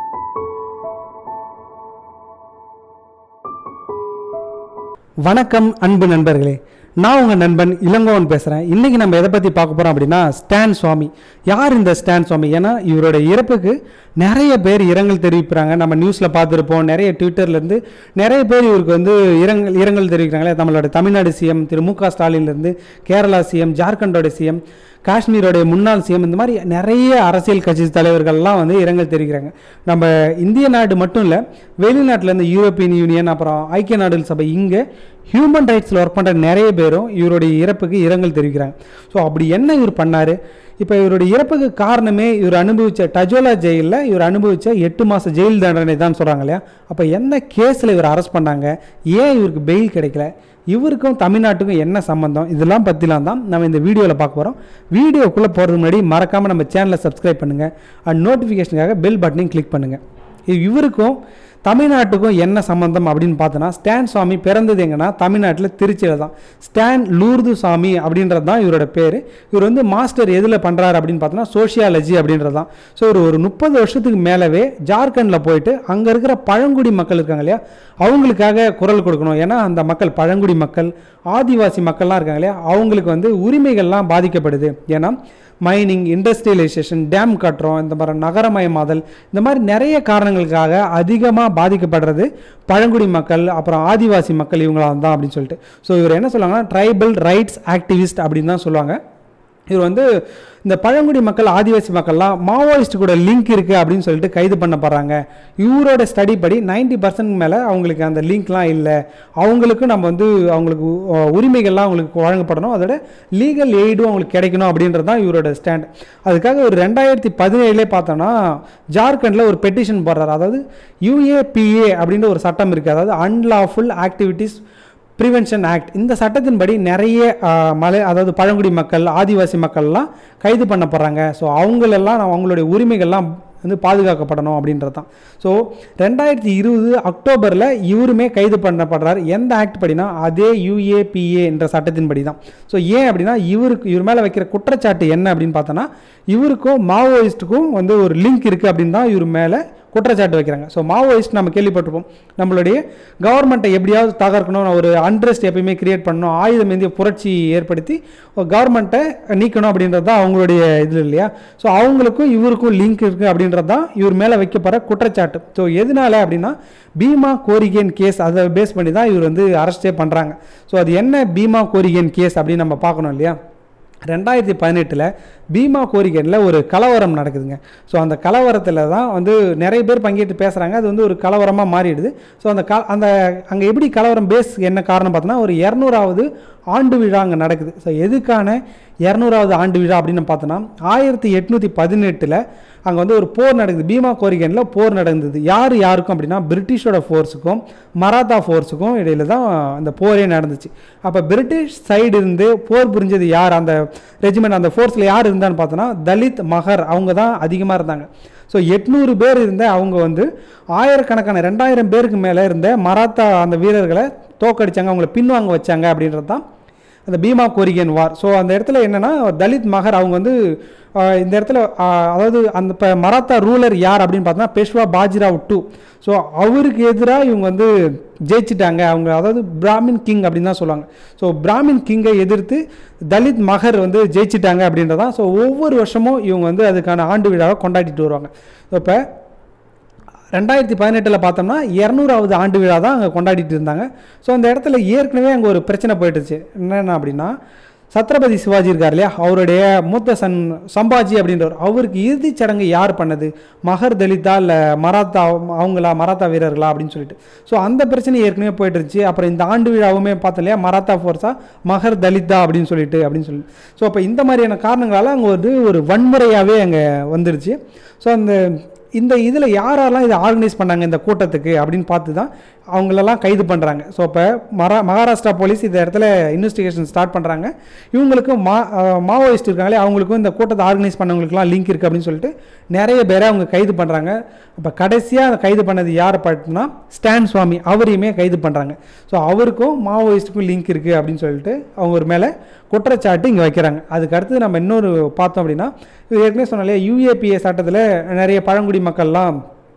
வணக்கம் அன்பு நண்பர்களே நான் உங்கள் நண்பன் இளங்கோவன் பேசுகிறேன் இன்றைக்கி நம்ம எதை பற்றி பார்க்க போகிறோம் அப்படின்னா ஸ்டான் சுவாமி யார் இந்த ஸ்டான் சுவாமி ஏன்னா இவரோட இறப்புக்கு நிறைய பேர் இரங்கல் தெரிவிக்கிறாங்க நம்ம நியூஸில் பார்த்துருப்போம் நிறைய ட்விட்டர்லேருந்து நிறைய பேர் இவருக்கு வந்து இரங்கல் இரங்கல் தெரிவிக்கிறாங்களே நம்மளோட தமிழ்நாடு சிஎம் திரு மு க ஸ்டாலின்லேருந்து கேரளா சிஎம் ஜார்க்கண்டோட சிஎம் காஷ்மீரோடைய முன்னாள் சிஎம் இந்த மாதிரி நிறைய அரசியல் கட்சி தலைவர்கள்லாம் வந்து இரங்கல் தெரிவிக்கிறாங்க நம்ம இந்திய நாடு மட்டும் இல்லை வெளிநாட்டிலேருந்து யூரோப்பியன் யூனியன் அப்புறம் ஐக்கிய நாடுகள் சபை இங்கே ஹியூமன் ரைட்ஸில் ஒர்க் பண்ணுற நிறைய பேரும் இவருடைய இறப்புக்கு இரங்கல் தெரிவிக்கிறாங்க ஸோ அப்படி என்ன இவர் பண்ணார் இப்போ இவருடைய இறப்புக்கு காரணமே இவர் அனுபவித்த டஜோலா ஜெயிலில் இவர் அனுபவித்த எட்டு மாத ஜெயில் தண்டனை தான் சொல்கிறாங்க இல்லையா அப்போ என்ன கேஸில் இவர் அரெஸ்ட் பண்ணாங்க ஏன் இவருக்கு பெயில் கிடைக்கல இவருக்கும் தமிழ்நாட்டுக்கும் என்ன சம்மந்தம் இதெல்லாம் பற்றிலாம் தான் நம்ம இந்த வீடியோவில் பார்க்க போகிறோம் வீடியோக்குள்ளே போகிறதுக்கு முன்னாடி மறக்காமல் நம்ம சேனலை சப்ஸ்கிரைப் பண்ணுங்கள் அண்ட் நோட்டிஃபிகேஷனுக்காக பெல் பட்டனையும் கிளிக் பண்ணுங்கள் இவருக்கும் தமிழ்நாட்டுக்கும் என்ன சம்மந்தம் அப்படின்னு பார்த்தோன்னா ஸ்டான் சுவாமி பிறந்தது எங்கன்னா தமிழ்நாட்டில் திருச்சியில் தான் ஸ்டான் லூர்து சாமி அப்படின்றது தான் இவரோட பேர் இவர் வந்து மாஸ்டர் எதில் பண்ணுறாரு அப்படின்னு பார்த்தோன்னா சோஷியாலஜி அப்படின்றது தான் ஸோ இவர் ஒரு முப்பது வருஷத்துக்கு மேலவே ஜார்க்கண்டில் போயிட்டு அங்கே இருக்கிற பழங்குடி மக்கள் இருக்காங்க இல்லையா அவங்களுக்காக குரல் கொடுக்கணும் ஏன்னா அந்த மக்கள் பழங்குடி மக்கள் ஆதிவாசி மக்கள்லாம் இருக்காங்க இல்லையா அவங்களுக்கு வந்து உரிமைகள்லாம் பாதிக்கப்படுது ஏன்னா மைனிங் இண்டஸ்ட்ரியலைசேஷன் டேம் கட்டுறோம் இந்த மாதிரி நகரமயமாதல் இந்த மாதிரி நிறைய காரணங்களுக்காக அதிகமாக பாதிக்கப்படுறது பழங்குடி மக்கள் அப்புறம் ஆதிவாசி மக்கள் இவங்களாம் தான் அப்படின்னு சொல்லிட்டு ஸோ இவர் என்ன சொல்லுவாங்கன்னா ட்ரைபல் ரைட்ஸ் ஆக்டிவிஸ்ட் அப்படின்னு தான் சொல்லுவாங்க இவர் வந்து இந்த பழங்குடி மக்கள் ஆதிவாசி மக்கள்லாம் மாவோயிஸ்ட் கூட லிங்க் இருக்குது அப்படின்னு சொல்லிட்டு கைது பண்ணப்படுறாங்க இவரோட ஸ்டடி படி நைன்டி பர்சன்ட் மேலே அவங்களுக்கு அந்த லிங்க்லாம் இல்லை அவங்களுக்கும் நம்ம வந்து அவங்களுக்கு உ- உரிமைகள்லாம் அவங்களுக்கு வழங்கப்படணும் அதோட லீகல் எய்டும் அவங்களுக்கு கிடைக்கணும் அப்படின்றது தான் இவரோட ஸ்டாண்ட் அதுக்காக ஒரு ரெண்டாயிரத்தி பதினேழுலே பார்த்தோன்னா ஜார்க்கண்டில் ஒரு பெட்டிஷன் போடுறாரு அதாவது யூஏபிஏ அப்படின்ற ஒரு சட்டம் இருக்குது அதாவது அன்லாஃபுல் ஆக்டிவிட்டீஸ் ப்ரிவென்ஷன் ஆக்ட் இந்த சட்டத்தின்படி நிறைய ஆ, மலை அதாவது பழங்குடி மக்கள் ஆதிவாசி மக்கள்லாம் கைது பண்ணப்படுறாங்க ஸோ அவங்களெல்லாம் அவங்களுடைய உரிமைகள்லாம் வந்து பாதுகாக்கப்படணும் அப்படின்றது தான் ஸோ ரெண்டாயிரத்தி இருபது அக்டோபரில் இவருமே கைது பண்ணப்படுறார் எந்த ஆக்ட் படினா அதே யூஏபிஏ என்ற சட்டத்தின்படி தான் ஸோ ஏன் அப்படின்னா இவருக்கு இவர் மேலே வைக்கிற குற்றச்சாட்டு என்ன அப்படின்னு பார்த்தோன்னா இவருக்கும் மாவோயிஸ்ட்டுக்கும் வந்து ஒரு லிங்க் இருக்குது அப்படின்னு தான் இவர் மேலே குற்றச்சாட்டு வைக்கிறாங்க ஸோ மாவோயிஸ்ட் நம்ம கேள்விப்பட்டிருப்போம் நம்மளுடைய கவர்மெண்ட்டை எப்படியாவது தகர்க்கணும் ஒரு அண்ட்ரஸ்ட் எப்பயுமே கிரியேட் பண்ணணும் ஆயுதம் ஏந்திய புரட்சி ஏற்படுத்தி கவர்மெண்ட்டை நீக்கணும் அப்படின்றது தான் அவங்களுடைய இது இல்லையா ஸோ அவங்களுக்கும் இவருக்கும் லிங்க் இருக்குது அப்படின்றது தான் இவர் மேலே வைக்கப்படுற குற்றச்சாட்டு ஸோ எதனால அப்படின்னா பீமா கோரிகேன் கேஸ் அதை பேஸ் பண்ணி தான் இவர் வந்து அரெஸ்டே பண்ணுறாங்க ஸோ அது என்ன பீமா கோரிகேன் கேஸ் அப்படின்னு நம்ம பார்க்கணும் இல்லையா ரெண்டாயிரத்தி பதினெட்டில் பீமா கோரிக்கையில் ஒரு கலவரம் நடக்குதுங்க ஸோ அந்த கலவரத்தில் தான் வந்து நிறைய பேர் பங்கேற்று பேசுகிறாங்க அது வந்து ஒரு கலவரமாக மாறிடுது ஸோ அந்த க அந்த அங்கே எப்படி கலவரம் பேஸ் என்ன காரணம் பார்த்தோன்னா ஒரு இரநூறாவது ஆண்டு விழா அங்கே நடக்குது ஸோ எதுக்கான இரநூறாவது ஆண்டு விழா அப்படின்னு பார்த்தோன்னா ஆயிரத்தி எட்நூற்றி பதினெட்டில் அங்கே வந்து ஒரு போர் நடக்குது பீமா கோரிகனில் போர் நடந்தது யார் யாருக்கும் அப்படின்னா பிரிட்டிஷோட ஃபோர்ஸுக்கும் மராத்தா ஃபோர்ஸுக்கும் இடையில தான் அந்த போரே நடந்துச்சு அப்போ பிரிட்டிஷ் சைடு இருந்து போர் புரிஞ்சது யார் அந்த ரெஜிமெண்ட் அந்த ஃபோர்ஸில் யார் இருந்தான்னு பார்த்தோன்னா தலித் மகர் அவங்க தான் அதிகமாக இருந்தாங்க ஸோ எட்நூறு பேர் இருந்த அவங்க வந்து ஆயிரக்கணக்கான ரெண்டாயிரம் பேருக்கு மேலே இருந்த மராத்தா அந்த வீரர்களை தோக்கடிச்சாங்க அவங்கள பின்வாங்க வச்சாங்க அப்படின்றது தான் அந்த பீமா கோரிகன் வார் ஸோ அந்த இடத்துல என்னென்னா தலித் மகர் அவங்க வந்து ஆஹ், இந்த இடத்துல ஆஹ், அதாவது அந்த இப்போ மராத்தா ரூலர் யார் அப்படின்னு பார்த்தோன்னா பேஷ்வா பாஜிராவ் டூ ஸோ அவருக்கு எதிராக இவங்க வந்து ஜெயிச்சிட்டாங்க அவங்க அதாவது பிராமின் கிங் அப்படின்னு தான் சொல்லுவாங்க ஸோ பிராமின் கிங்கை எதிர்த்து தலித் மகர் வந்து ஜெயிச்சிட்டாங்க அப்படின்றதான் ஸோ ஒவ்வொரு வருஷமும் இவங்க வந்து அதுக்கான ஆண்டு விழாவை கொண்டாடிட்டு வருவாங்க இப்போ ரெண்டாயிரத்தி பதினெட்டில் பார்த்தோம்னா இரநூறாவது ஆண்டு விழா தான் அங்கே கொண்டாடிட்டு இருந்தாங்க ஸோ அந்த இடத்துல ஏற்கனவே அங்கே ஒரு பிரச்சனை போயிட்டுச்சு என்னென்ன அப்படின்னா சத்ரபதி சிவாஜி இருக்கார் இல்லையா அவருடைய மூத்த சன் சம்பாஜி அப்படின்றவர் அவருக்கு இறுதிச் சடங்கு யார் பண்ணது மகர் தலிதா இல்லை மராத்தா அவங்களா மராத்தா வீரர்களா அப்படின்னு சொல்லிட்டு ஸோ அந்த பிரச்சனை ஏற்கனவே போயிட்டு இருந்துச்சு அப்புறம் இந்த ஆண்டு விழாவுமே பார்த்தோம் இல்லையா மராத்தா ஃபோர்ஸா மகர் தலிதா அப்படின்னு சொல்லிட்டு அப்படின்னு சொல்லி ஸோ அப்போ இந்த மாதிரியான காரணங்களால் அங்கே வந்து ஒரு வன்முறையாகவே அங்கே வந்துருச்சு ஸோ அந்த இந்த இதில் யாரெல்லாம் இதை ஆர்கனைஸ் பண்ணாங்க இந்த கூட்டத்துக்கு அப்படின்னு பார்த்து தான் அவங்களெல்லாம் கைது பண்ணுறாங்க ஸோ இப்போ மரா மகாராஷ்டிரா போலீஸ் இந்த இடத்துல இன்வெஸ்டிகேஷன் ஸ்டார்ட் பண்ணுறாங்க இவங்களுக்கும் மா அஹ் மாவோயிஸ்ட் இருக்காங்களே அவங்களுக்கும் இந்த கூட்டத்தை ஆர்கனைஸ் பண்ணவங்களுக்குலாம் லிங்க் இருக்குது அப்படின்னு சொல்லிட்டு நிறைய பேரை அவங்க கைது பண்ணுறாங்க இப்போ கடைசியாக கைது பண்ணது யார் பார்த்தோம்னா ஸ்டான் சுவாமி அவரையுமே கைது பண்ணுறாங்க ஸோ அவருக்கும் மாவோயிஸ்ட்டுக்கும் லிங்க் இருக்குது அப்படின்னு சொல்லிட்டு அவங்க ஒரு மேலே குற்றச்சாட்டு இங்கே வைக்கிறாங்க அதுக்கு அடுத்து நம்ம இன்னொரு பார்த்தோம் அப்படின்னா இது ஏற்கனவே சொன்னாலே யூஏபிஏ சட்டத்தில் நிறைய பழங்குடி மக்கள்லாம்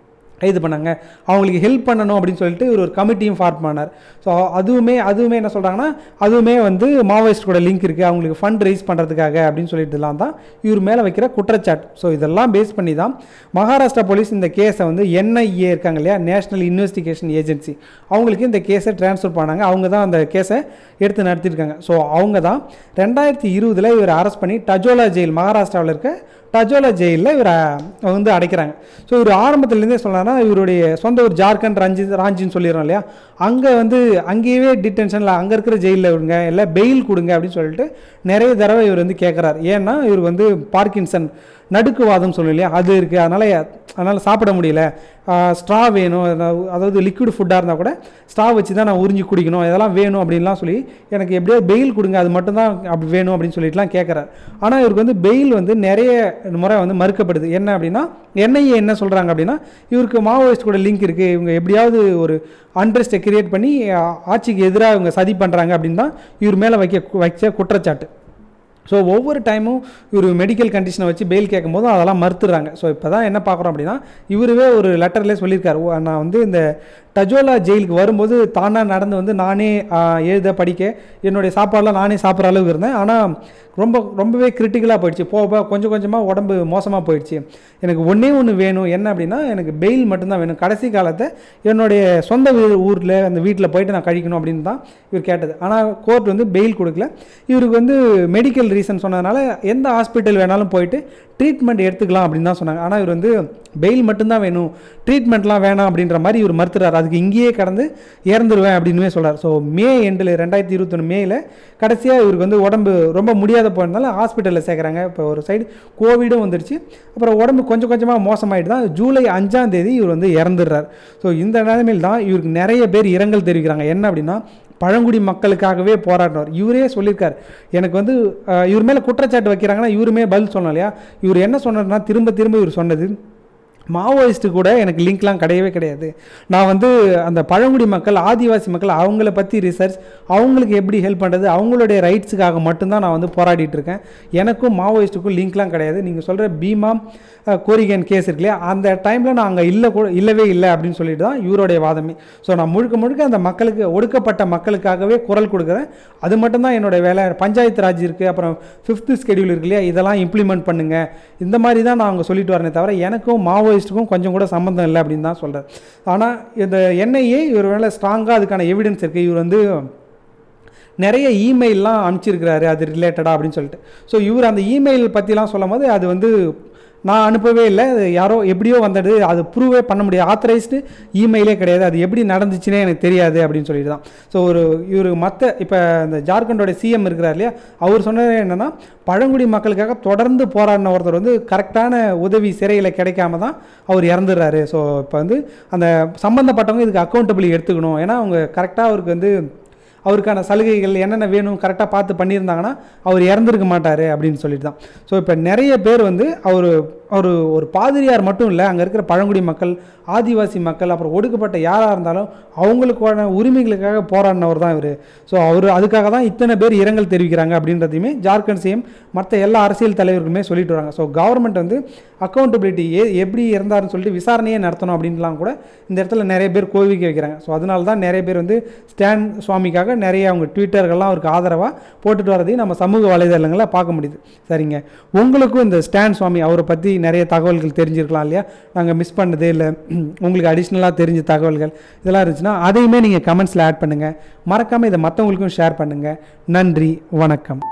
இது பண்ணாங்க அவங்களுக்கு ஹெல்ப் பண்ணணும் அப்படின்னு சொல்லிட்டு இவர் ஒரு கமிட்டியும் ஃபார்ம் பண்ணார் ஸோ அதுவுமே அதுவுமே என்ன சொல்கிறாங்கன்னா அதுவுமே வந்து மாவோயிஸ்ட் கூட லிங்க் இருக்குது அவங்களுக்கு ஃபண்ட் ரைஸ் பண்ணுறதுக்காக அப்படின்னு சொல்லிட்டுலாம் தான் இவர் மேலே வைக்கிற குற்றச்சாட்டு ஸோ இதெல்லாம் பேஸ் பண்ணி தான் மகாராஷ்டிரா போலீஸ் இந்த கேஸை வந்து என்ஐஏ இருக்காங்க இல்லையா நேஷனல் இன்வெஸ்டிகேஷன் ஏஜென்சி அவங்களுக்கு இந்த கேஸை ட்ரான்ஸ்ஃபர் பண்ணாங்க அவங்க தான் அந்த கேஸை எடுத்து நடத்திருக்காங்க ஸோ அவங்க தான் ரெண்டாயிரத்தி இருபதில் இவர் அரெஸ்ட் பண்ணி டஜோலா ஜெயில் மகாராஷ்டிராவில் இருக்க டஜோலா ஜெயிலில் இவரை வந்து அடைக்கிறாங்க ஸோ இவர் ஆரம்பத்துலேருந்தே சொல்லலாம்னா இவருடைய சொந்த ஒரு ஜார்க்கண்ட் ரஞ்சி ராஞ்சின்னு சொல்லிடுறோம் இல்லையா அங்கே வந்து அங்கேயே டிடென்ஷனில் அங்கே இருக்கிற ஜெயிலில் விடுங்க இல்லை பெயில் கொடுங்க அப்படின்னு சொல்லிட்டு நிறைய தடவை இவர் வந்து கேட்குறாரு ஏன்னா இவர் வந்து பார்க்கின்சன் நடுக்குவாதம் சொல்லணும் இல்லையா அது இருக்குது அதனால் அதனால் சாப்பிட முடியல ஸ்ட்ரா வேணும் அதாவது- அதாவது லிக்விட் ஃபுட்டாக இருந்தால் கூட ஸ்ட்ரா வச்சு தான் நான் உறிஞ்சி குடிக்கணும் இதெல்லாம் வேணும் அப்படின்லாம் சொல்லி எனக்கு எப்படியோ பெயில் கொடுங்க அது மட்டும்தான் அப்படி வேணும் அப்படின்னு சொல்லிட்டுலாம் கேட்குறாரு ஆனால் இவருக்கு வந்து பெயில் வந்து நிறைய முறை வந்து மறுக்கப்படுது என்ன அப்படின்னா என்ஐஏ என்ன சொல்கிறாங்க அப்படின்னா இவருக்கு மாவோயிஸ்ட் கூட லிங்க் இருக்குது இவங்க எப்படியாவது ஒரு அண்ட்ரெஸ்ட்டை கிரியேட் பண்ணி ஆ, ஆட்சிக்கு எதிராக இவங்க சதி பண்ணுறாங்க அப்படின்னு தான் இவர் மேலே வைக்க வைச்ச குற்றச்சாட்டு ஸோ ஒவ்வொரு டைமும் இவர் மெடிக்கல் கண்டிஷனை வச்சு பெயில் கேட்கும்போது அதெல்லாம் மறுத்துறாங்க ஸோ இப்போ தான் என்ன பார்க்குறோம் அப்படின்னா இவருவே ஒரு லெட்டர்லேயே சொல்லியிருக்காரு "ஓ, நான் வந்து இந்த டஜோலா ஜெயிலுக்கு வரும்போது தானாக நடந்து வந்து நானே ஆ, எழுத படிக்க என்னுடைய சாப்பாடெலாம் நானே சாப்பிட்ற அளவுக்கு இருந்தேன் ஆனால் ரொம்ப ரொம்பவே கிரிட்டிக்கலாக போயிடுச்சு போக போக கொஞ்சம் கொஞ்சமாக உடம்பு மோசமாக போயிடுச்சு எனக்கு ஒன்றே ஒன்று வேணும் என்ன அப்படின்னா எனக்கு பெயில் மட்டும்தான் வேணும் கடைசி காலத்தை என்னுடைய சொந்த வீ- ஊரில் அந்த வீட்டில் போயிட்டு நான் கழிக்கணும் அப்படின்னு தான் இவர் கேட்டது ஆனால் கோர்ட் வந்து பெயில் கொடுக்கல இவருக்கு வந்து மெடிக்கல் ரீசன் சொன்னதுனால எந்த ஹாஸ்பிட்டல் வேணாலும் போயிட்டு ட்ரீட்மெண்ட் எடுத்துக்கலாம் அப்படின்னு தான் சொன்னாங்க ஆனால் இவர் வந்து பெயில் மட்டும்தான் வேணும் ட்ரீட்மெண்ட்லாம் வேணாம் அப்படின்ற மாதிரி இவர் மறுத்துறாரு அதுக்கு இங்கேயே கடந்து இறந்துருவேன் அப்படின்னுமே சொல்றார் ஸோ மே எண்டில் ரெண்டாயிரத்தி இருபத்தொன்று மேயில் கடைசியாக இவருக்கு வந்து உடம்பு ரொம்ப முடியாத போனதுனால ஹாஸ்பிட்டலில் சேர்க்குறாங்க இப்போ ஒரு சைடு கோவிடும் வந்துடுச்சு அப்புறம் உடம்பு கொஞ்சம் கொஞ்சமாக மோசமாயிட்டு தான் ஜூலை அஞ்சாம் தேதி இவர் வந்து இறந்துடுறார் ஸோ இந்த நிலைமையில் தான் இவருக்கு நிறைய பேர் இரங்கல் தெரிவிக்கிறாங்க என்ன அப்படின்னா பழங்குடி மக்களுக்காகவே போராடினார் இவரே சொல்லியிருக்கார் எனக்கு வந்து அஹ், இவர் மேலே குற்றச்சாட்டு வைக்கிறாங்கன்னா இவருமே பதில் சொன்னோம் இல்லையா இவர் என்ன சொன்னார்னா திரும்ப திரும்ப இவர் சொன்னது மாவோயிஸ்ட்டு கூட எனக்கு லிங்க்லாம் கிடையவே கிடையாது நான் வந்து அந்த பழங்குடி மக்கள் ஆதிவாசி மக்கள் அவங்கள பற்றி ரிசர்ச் அவங்களுக்கு எப்படி ஹெல்ப் பண்ணுறது அவங்களுடைய ரைட்ஸுக்காக மட்டும்தான் நான் வந்து போராடிட்டு இருக்கேன் எனக்கும் மாவோயிஸ்ட்டுக்கும் லிங்க்லாம் கிடையாது நீங்கள் சொல்கிற பீமா அஹ், கோரிகன் கேஸ் இருக்கு இல்லையா அந்த டைமில் நான் அங்கே இல்லை கூட இல்லவே இல்லை அப்படின்னு சொல்லிட்டு தான் இவருடைய வாதமே ஸோ நான் முழுக்க முழுக்க அந்த மக்களுக்கு ஒடுக்கப்பட்ட மக்களுக்காகவே குரல் கொடுக்குறேன் அது மட்டும்தான் என்னோட வேலை பஞ்சாயத்து ராஜ் இருக்குது அப்புறம் ஃபிஃப்த்து ஸ்கெடியூல் இருக்கு இல்லையா இதெல்லாம் இம்ப்ளிமெண்ட் பண்ணுங்க இந்த மாதிரி தான் நான் அவங்க சொல்லிட்டு வரேனே தவிர எனக்கும் மாவோயிஸ்ட்டுக்கும் கொஞ்சம் கூட சம்மந்தம் இல்லை அப்படின்னு தான் சொல்கிறேன் ஆனால் இந்த என்ஐஏ இவர் மேலே ஸ்ட்ராங்காக அதுக்கான எவிடன்ஸ் இருக்குது இவர் வந்து நிறைய இமெயிலெலாம் அனுப்பிச்சிருக்கிறாரு அது ரிலேட்டடாக அப்படின்னு சொல்லிட்டு ஸோ இவர் அந்த இமெயில் பற்றிலாம் சொல்லும் போது அது வந்து நான் அனுப்பவே இல்லை அது யாரோ எப்படியோ வந்தது அது ப்ரூவே பண்ண முடியாது ஆத்தரைஸ்டு இமெயிலே கிடையாது அது எப்படி நடந்துச்சுன்னே எனக்கு தெரியாது அப்படின்னு சொல்லிட்டு தான் ஸோ ஒரு இவர் மற்ற இப்போ இந்த ஜார்க்கண்டோட சிஎம் இருக்கிறார் இல்லையா அவர் சொன்னது என்னென்னா பழங்குடி மக்களுக்காக தொடர்ந்து போராடின ஒருத்தர் வந்து கரெக்டான உதவி சிறையில் கிடைக்காம தான் அவர் இறந்துடுறாரு ஸோ இப்போ வந்து அந்த சம்மந்தப்பட்டவங்க இதுக்கு அக்கௌண்டபிள் எடுத்துக்கணும் ஏன்னா அவங்க கரெக்டாக அவருக்கு வந்து அவருக்கான சலுகைகள் என்னென்ன வேணும் கரெக்டாக பார்த்து பண்ணியிருந்தாங்கன்னா அவர் இறந்துருக்க மாட்டார் அப்படின்னு சொல்லிட்டு தான் ஸோ இப்போ நிறைய பேர் வந்து அவர் அவர் ஒரு பாதிரியார் மட்டும் இல்லை அங்கே இருக்கிற பழங்குடி மக்கள் ஆதிவாசி மக்கள் அப்புறம் ஒடுக்கப்பட்ட யாராக இருந்தாலும் அவங்களுக்கான உரிமைகளுக்காக போராடினவர் தான் இவர் ஸோ அவர் அதுக்காக தான் இத்தனை பேர் இரங்கல் தெரிவிக்கிறாங்க அப்படின்றதையுமே ஜார்க்கண்ட் சிஎம் மற்ற எல்லா அரசியல் தலைவர்களுமே சொல்லிட்டு வராங்க ஸோ கவர்மெண்ட் வந்து அக்கௌண்டபிலிட்டி ஏ எப்படி இருந்தாருன்னு சொல்லிட்டு விசாரணையே நடத்தணும் அப்படின்லாம் கூட இந்த இடத்துல நிறைய பேர் கோரிக்கை வைக்கிறாங்க ஸோ அதனால தான் நிறைய பேர் வந்து ஸ்டான் சுவாமிக்காக நிறைய அவங்க ட்விட்டர்கள்லாம் அவருக்கு ஆதரவாக போட்டுட்டு வரதையும் நம்ம சமூக வலைதளங்களில் பார்க்க முடியுது சரிங்க உங்களுக்கும் இந்த ஸ்டான் சுவாமி அவரை பற்றி நிறைய தகவல்கள் தெரிஞ்சிருக்கலாம் இல்லையா நாங்கள் மிஸ் பண்ணது இல்லை உங்களுக்கு அடிஷ்னலாக தெரிஞ்ச தகவல்கள் இதெல்லாம் இருந்துச்சுன்னா அதையுமே நீங்கள் கமெண்ட்ஸில் ஆட் பண்ணுங்கள் மறக்காமல் இதை மற்றவங்களுக்கும் ஷேர் பண்ணுங்கள் நன்றி வணக்கம்